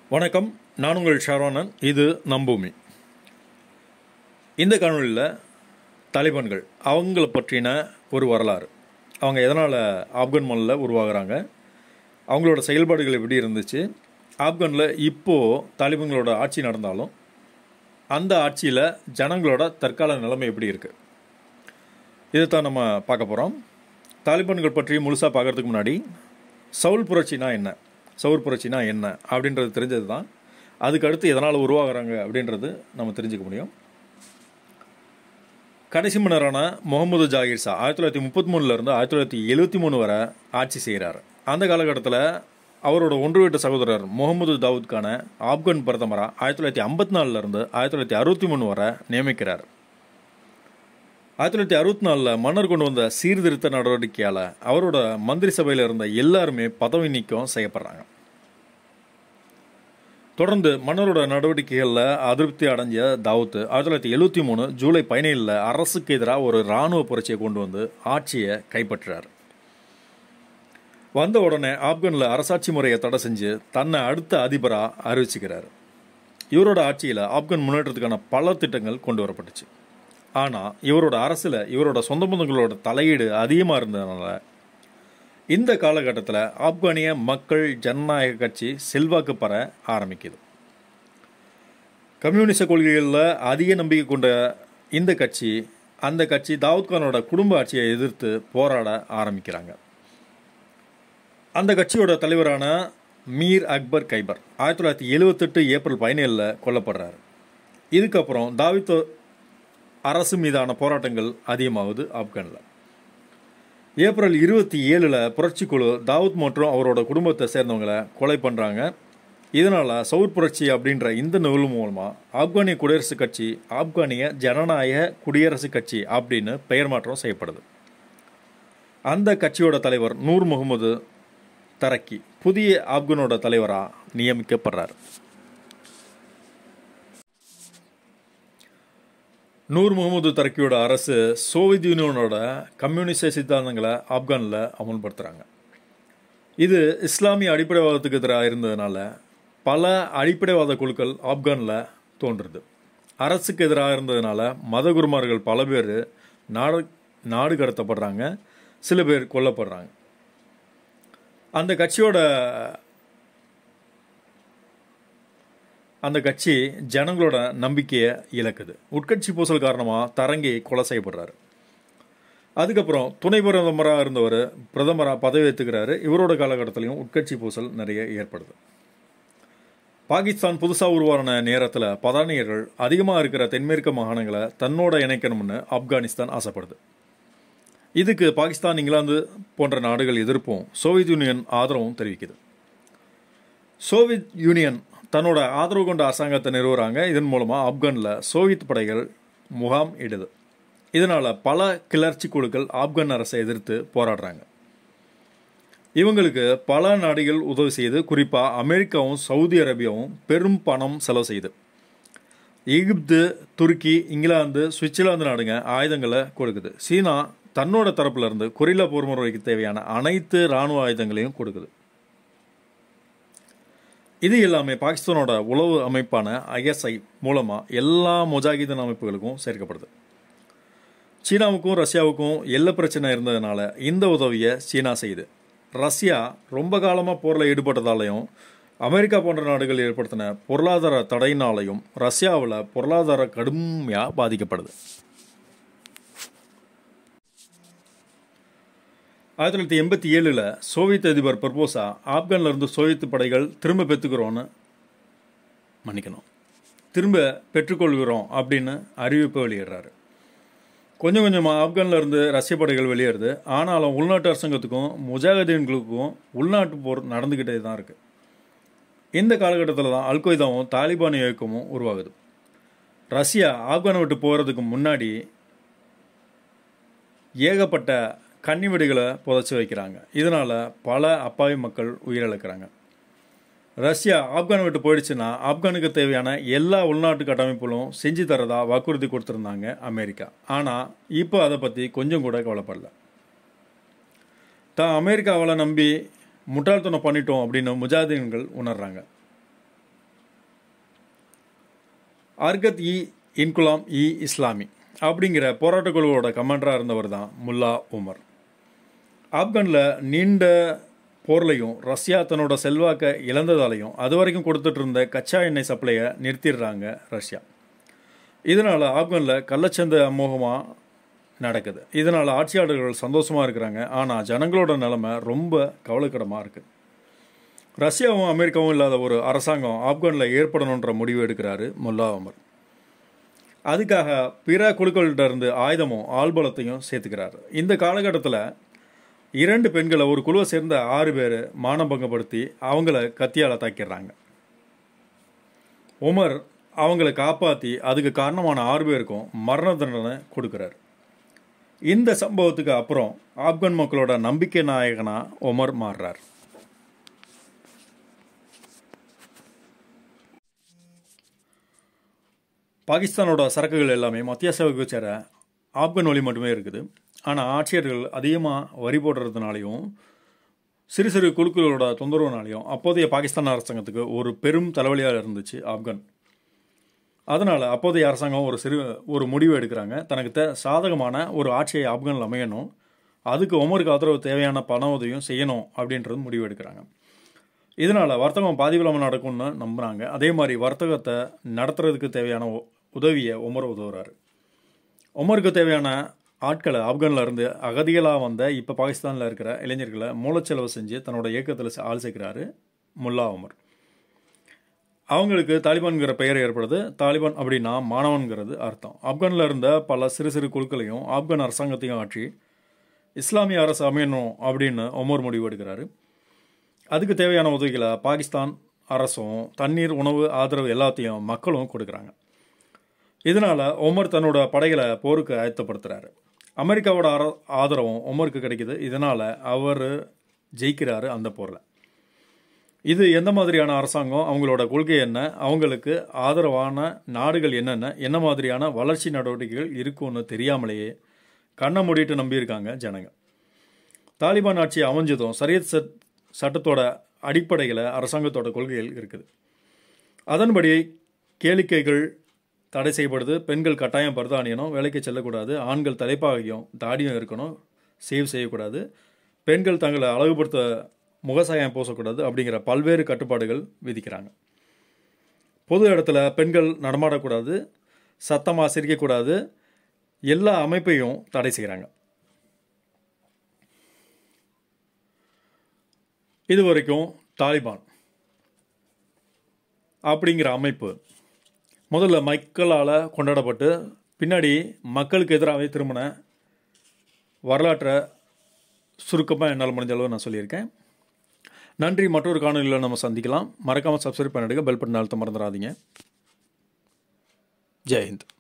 வணக்கம் நான் உங்கள் ஷரோனன் இது நம்பூமி இந்த காணொலியில் தாலிபான்கள் அவங்கள பற்றின ஒரு வரலாறு அவங்க எதனால் ஆப்கான் மண்ணில் உருவாகுறாங்க அவங்களோட செயல்பாடுகள் எப்படி இருந்துச்சு ஆப்கானில் இப்போது தாலிபான்களோட ஆட்சி நடந்தாலும் அந்த ஆட்சியில் ஜனங்களோட தற்கால நிலைமை எப்படி இருக்குது இதைத்தான் நம்ம பார்க்க போகிறோம் தாலிபான்கள் பற்றி முழுசாக பார்க்கறதுக்கு முன்னாடி சவுல் புரட்சினா என்ன சவுல் புரட்சினா என்ன அப்படின்றது தெரிஞ்சது தான் அதுக்கு அடுத்து எதனால் உருவாகுறாங்க அப்படின்றது நம்ம தெரிஞ்சுக்க முடியும் கடைசி மன்னரான முகமது ஜாகிர் ஷா ஆயிரத்தி தொள்ளாயிரத்தி முப்பத்தி மூணுலேருந்து ஆயிரத்தி தொள்ளாயிரத்தி எழுபத்தி மூணு வரை ஆட்சி செய்கிறார் அந்த காலகட்டத்தில் அவரோட ஒன்று வீட்டு சகோதரர் முகமது தாவூத் கான ஆப்கான் பிரதமராக ஆயிரத்தி தொள்ளாயிரத்தி ஐம்பத்தி நாலுலேருந்து ஆயிரத்தி தொள்ளாயிரத்தி அறுபத்தி மூணு வரை நியமிக்கிறார் ஆயிரத்தி தொள்ளாயிரத்தி அறுபத்தி நாலில் மன்னர் கொண்டு வந்த சீர்திருத்த நடவடிக்கையால் அவரோட மந்திரி சபையில் இருந்த எல்லாருமே பதவி நீக்கம் செய்யப்படுறாங்க தொடர்ந்து மன்னரோட நடவடிக்கைகளில் அதிருப்தி அடைஞ்ச தாவூத் ஆயிரத்தி தொள்ளாயிரத்தி எழுபத்தி மூணு ஜூலை பதினேழில் அரசுக்கு எதிராக ஒரு இராணுவ புரட்சியை கொண்டு வந்து ஆட்சியை கைப்பற்றுறார் வந்த உடனே ஆப்கானில் அரசாட்சி முறையை தடை செஞ்சு தன்னை அடுத்த அதிபராக அறிவிச்சுக்கிறார் இவரோட ஆட்சியில் ஆப்கான் முன்னேற்றத்துக்கான பல திட்டங்கள் கொண்டு வரப்பட்டுச்சு ஆனால் இவரோட அரசில் இவரோட சொந்த பந்தங்களோட தலையீடு அதிகமாக இருந்ததுனால இந்த காலகட்டத்தில் ஆப்கானிய மக்கள் ஜனநாயக கட்சி செல்வாக்கு பெற ஆரம்பிக்குது கம்யூனிச கொள்கைகளில் அதிக நம்பிக்கை கொண்ட இந்த கட்சி அந்த கட்சி தாவூத் கானோட குடும்ப ஆட்சியை எதிர்த்து போராட ஆரம்பிக்கிறாங்க அந்த கட்சியோட தலைவரான மீர் அக்பர் கைபர் ஆயிரத்தி தொள்ளாயிரத்தி எழுவத்தெட்டு ஏப்ரல் பதினேழில் கொல்லப்படுறாரு இதுக்கப்புறம் தாவித் அரசு மீதான போராட்டங்கள் அதிகமாகுது ஆப்கானில் ஏப்ரல் இருபத்தி ஏழில் புரட்சிக்குழு தாவூத் மற்றும் அவரோட குடும்பத்தை சேர்ந்தவங்களை கொலை பண்ணுறாங்க இதனால் சவுர் புரட்சி அப்படின்ற இந்த நிகழ்வு மூலமாக ஆப்கானிய குடியரசுக் கட்சி ஆப்கானிய ஜனநாயக குடியரசுக் கட்சி அப்படின்னு பெயர் மாற்றம் செய்யப்படுது அந்த கட்சியோட தலைவர் நூர் முகமது தரக்கி புதிய ஆப்கானோட தலைவராக நியமிக்கப்படுறார் நூர் முகமது தரக்கியோட அரசு சோவியத் யூனியனோட கம்யூனிஸ்ட சித்தாந்தங்களை ஆப்கானில் அமல்படுத்துகிறாங்க இது இஸ்லாமிய அடிப்படைவாதத்துக்கு எதிராக இருந்ததுனால பல அடிப்படைவாத குழுக்கள் ஆப்கானில் தோன்றுறது அரசுக்கு எதிராக இருந்ததுனால மதகுருமார்கள் பல பேர் நாடு நாடு கடத்தப்படுறாங்க சில பேர் கொல்லப்படுறாங்க அந்த கட்சியோட அந்த கட்சி ஜனங்களோட நம்பிக்கையை இழக்குது உட்கட்சி பூசல் காரணமாக தரங்கி கொலை செய்யப்படுறாரு அதுக்கப்புறம் துணை பிரதமராக இருந்தவர் பிரதமராக பதவி ஏற்றுக்கிறாரு இவரோட காலகட்டத்திலையும் உட்கட்சி பூசல் நிறைய ஏற்படுது பாகிஸ்தான் புதுசாக உருவான நேரத்தில் பதானியர்கள் அதிகமாக இருக்கிற தென்மேற்கு மாகாணங்களை தன்னோட இணைக்கணும்னு ஆப்கானிஸ்தான் ஆசைப்படுது இதுக்கு பாகிஸ்தான் இங்கிலாந்து போன்ற நாடுகள் எதிர்ப்பும் சோவியத் யூனியன் ஆதரவும் தெரிவிக்குது சோவியத் யூனியன் தன்னோட ஆதரவு கொண்ட அரசாங்கத்தை நிறுவுறாங்க இதன் மூலமாக ஆப்கானில் சோவியத் படைகள் முகாம் இடுது இதனால் பல கிளர்ச்சி குழுக்கள் ஆப்கான் அரசை எதிர்த்து போராடுறாங்க இவங்களுக்கு பல நாடுகள் உதவி செய்து குறிப்பாக அமெரிக்காவும் சவுதி அரேபியாவும் பெரும் பணம் செலவு செய்யுது எகிப்து துருக்கி இங்கிலாந்து சுவிட்சர்லாந்து நாடுங்க ஆயுதங்களை கொடுக்குது சீனா தன்னோட தரப்புல இருந்து கொரில்லா போர் முறைக்கு தேவையான அனைத்து இராணுவ ஆயுதங்களையும் கொடுக்குது இது எல்லாமே பாகிஸ்தானோட உளவு அமைப்பான ஐஎஸ்ஐ மூலமாக எல்லா முஜாகிதீன் அமைப்புகளுக்கும் சேர்க்கப்படுது சீனாவுக்கும் ரஷ்யாவுக்கும் எல்ல பிரச்சனை இருந்ததுனால இந்த உதவியை சீனா செய்யுது ரஷ்யா ரொம்ப காலமாக போரில் ஈடுபட்டதாலையும் அமெரிக்கா போன்ற நாடுகள் ஏற்படுத்தின பொருளாதார தடையினாலையும் ரஷ்யாவில் பொருளாதார கடுமையாக பாதிக்கப்படுது ஆயிரத்தி தொள்ளாயிரத்தி எண்பத்தி ஏழில் சோவியத் அதிபர் பர்போசா ஆப்கானில் இருந்து சோவியத் படைகள் திரும்ப பெற்றுக்கிறோன்னு மன்னிக்கணும் திரும்ப பெற்றுக்கொள்கிறோம் அப்படின்னு அறிவிப்பு வெளியிடுறாரு கொஞ்சம் கொஞ்சமாக ஆப்கானில் இருந்து ரஷ்ய படைகள் வெளியேறுது ஆனாலும் உள்நாட்டு அரசாங்கத்துக்கும் முஜாஹதீன்களுக்கும் உள்நாட்டு போர் நடந்துக்கிட்டே தான் இருக்குது இந்த காலகட்டத்தில் தான் அல்கொய்தாவும் தாலிபான் இயக்கமும் உருவாகுது ரஷ்யா ஆப்கானை விட்டு போகிறதுக்கு முன்னாடி ஏகப்பட்ட கன்னி வெடிகளை புதைச்சி வைக்கிறாங்க இதனால் பல அப்பாவி மக்கள் உயிரிழக்கிறாங்க ரஷ்யா ஆப்கானை விட்டு போயிடுச்சுன்னா ஆப்கானுக்கு தேவையான எல்லா உள்நாட்டு கட்டமைப்புகளும் செஞ்சு தரதா வாக்குறுதி கொடுத்துருந்தாங்க அமெரிக்கா ஆனால் இப்போ அதை பற்றி கொஞ்சம் கூட கவலைப்படல தான் அமெரிக்காவில் நம்பி முட்டாள்தனம் பண்ணிட்டோம் அப்படின்னு முஜாதீன்கள் உணர்றாங்க அர்கத் இ இன்குலாம் இ இஸ்லாமி அப்படிங்கிற போராட்ட குழுவோட கமாண்டராக இருந்தவர் தான் முல்லா உமர் ஆப்கானில் நீண்ட போர்லையும் ரஷ்யா தன்னோட செல்வாக்கை இழந்ததாலையும் அது வரைக்கும் கொடுத்துட்டு இருந்த கச்சா எண்ணெய் சப்ளையை நிறுத்திடுறாங்க ரஷ்யா இதனால் ஆப்கானில் கள்ளச்சந்தை அமோகமாக நடக்குது இதனால் ஆட்சியாளர்கள் சந்தோஷமாக இருக்கிறாங்க ஆனால் ஜனங்களோட நிலைமை ரொம்ப கவலைக்கிடமாக இருக்குது ரஷ்யாவும் அமெரிக்காவும் இல்லாத ஒரு அரசாங்கம் ஆப்கானில் ஏற்படணுன்ற முடிவு எடுக்கிறாரு முல்லா அமர் அதுக்காக பிற குழுக்கள்கிட்ட இருந்து ஆயுதமும் ஆள்பலத்தையும் சேர்த்துக்கிறாரு இந்த காலகட்டத்தில் இரண்டு பெண்களை ஒரு குழுவை சேர்ந்த ஆறு பேர் மானபங்கப்படுத்தி அவங்கள கத்தியால் தாக்கிடுறாங்க உமர் அவங்கள காப்பாற்றி அதுக்கு காரணமான ஆறு பேருக்கும் மரண தண்டனை கொடுக்குறாரு இந்த சம்பவத்துக்கு அப்புறம் ஆப்கான் மக்களோட நம்பிக்கை நாயகனா உமர் மாறுறார் பாகிஸ்தானோட சரக்குகள் எல்லாமே மத்திய சேவைக்கு சேர ஆப்கான் வழி மட்டுமே இருக்குது ஆனால் ஆட்சியர்கள் அதிகமாக வரி போடுறதுனாலையும் சிறு சிறு குழுக்களோட தொந்தரவுனாலையும் அப்போதைய பாகிஸ்தான் அரசாங்கத்துக்கு ஒரு பெரும் தலைவலியாக இருந்துச்சு ஆப்கான் அதனால் அப்போதைய அரசாங்கம் ஒரு சிறு ஒரு முடிவு எடுக்கிறாங்க தனக்கு தே சாதகமான ஒரு ஆட்சியை ஆப்கானில் அமையணும் அதுக்கு ஒமருக்கு ஆதரவு தேவையான பண உதவியும் செய்யணும் அப்படின்றது முடிவு எடுக்கிறாங்க இதனால் வர்த்தகம் பாதிவில்லாமல் நடக்கும்னு நம்புகிறாங்க அதே மாதிரி வர்த்தகத்தை நடத்துறதுக்கு தேவையான உ- உதவியை உமர் உதவுறாரு உமருக்கு தேவையான ஆட்களை ஆப்கானில் இருந்து அகதிகளாக வந்த இப்போ பாகிஸ்தானில் இருக்கிற இளைஞர்களை மூலச்செலவு செஞ்சு தன்னோட இயக்கத்தில் ஆள் சேர்க்கிறாரு முல்லா உமர் அவங்களுக்கு தாலிபான்கிற பெயர் ஏற்படுது தாலிபான் அப்படின்னா மாணவன்கிறது அர்த்தம் ஆப்கானில் இருந்த பல சிறு சிறு குழுக்களையும் ஆப்கான் அரசாங்கத்தையும் ஆற்றி இஸ்லாமிய அரசு அமையணும் அப்படின்னு ஒமர் முடிவு எடுக்கிறாரு அதுக்கு தேவையான உதவிகளை பாகிஸ்தான் அரசும் தண்ணீர் உணவு ஆதரவு எல்லாத்தையும் மக்களும் கொடுக்குறாங்க இதனால் ஒமர் தன்னோட படைகளை போருக்கு ஆயத்தப்படுத்துறாரு அமெரிக்காவோட ஆர ஆதரவும் ஒமருக்கு கிடைக்குது இதனால் அவர் ஜெயிக்கிறாரு அந்த போரில் இது எந்த மாதிரியான அரசாங்கம் அவங்களோட கொள்கை என்ன அவங்களுக்கு ஆதரவான நாடுகள் என்னென்ன என்ன மாதிரியான வளர்ச்சி நடவடிக்கைகள் இருக்கும்னு தெரியாமலேயே கண்ணை மூடிட்டு நம்பியிருக்காங்க ஜனங்க தாலிபான் ஆட்சி அமைஞ்சதும் சரியத் சட் சட்டத்தோட அடிப்படையில் அரசாங்கத்தோட கொள்கைகள் இருக்குது அதன்படி கேளிக்கைகள் தடை செய்யப்படுது பெண்கள் கட்டாயம் பரத அணியணும் வேலைக்கு செல்லக்கூடாது ஆண்கள் தலைப்பாகையும் தாடியும் இருக்கணும் சேவ் செய்யக்கூடாது பெண்கள் தங்களை அழகுபடுத்த முகசாயம் பூசக்கூடாது அப்படிங்கிற பல்வேறு கட்டுப்பாடுகள் விதிக்கிறாங்க பொது இடத்துல பெண்கள் நடமாடக்கூடாது சத்தமாக சிரிக்கக்கூடாது எல்லா அமைப்பையும் தடை செய்கிறாங்க இது வரைக்கும் தாலிபான் அப்படிங்கிற அமைப்பு முதல்ல மக்களால் கொண்டாடப்பட்டு பின்னாடி மக்களுக்கு எதிராகவே திரும்பின வரலாற்றை சுருக்கமாக என்னால் முடிஞ்ச அளவு நான் சொல்லியிருக்கேன் நன்றி மற்றொரு காணொலியில் நம்ம சந்திக்கலாம் மறக்காமல் சப்ஸ்கிரைப் பண்ணிடுங்க பெல் பட்டன் அழுத்த மறந்துடாதீங்க ஜெயஹிந்த்